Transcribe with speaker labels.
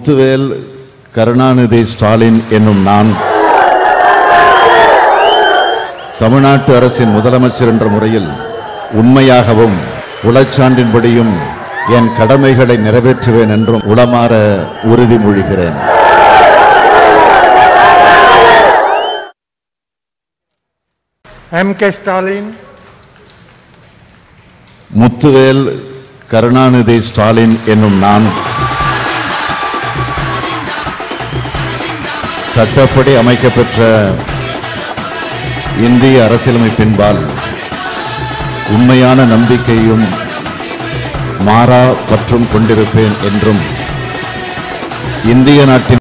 Speaker 1: முத்துவேல் கருணாநிதி ஸ்டாலின் என்னும் நான் தமிழ்நாட்டு அரசின் முதலமைச்சர் என்ற முறையில் உண்மையாகவும் உளச்சான்றின்படியும் என் கடமைகளை நிறைவேற்றுவேன் என்றும் உளமாற உறுதிமொழிகிறேன்
Speaker 2: M. K. Stalin,
Speaker 1: Muthuvel Karunanidhi Stalin என்னும் நான் சட்டப்படி அமைக்கப்பெற்ற இந்திய அரசியலமைப்பின்பால் உண்மையான நம்பிக்கையும் மாறா பற்றும் கொண்டிருப்பேன் என்றும் இந்திய நாட்டின்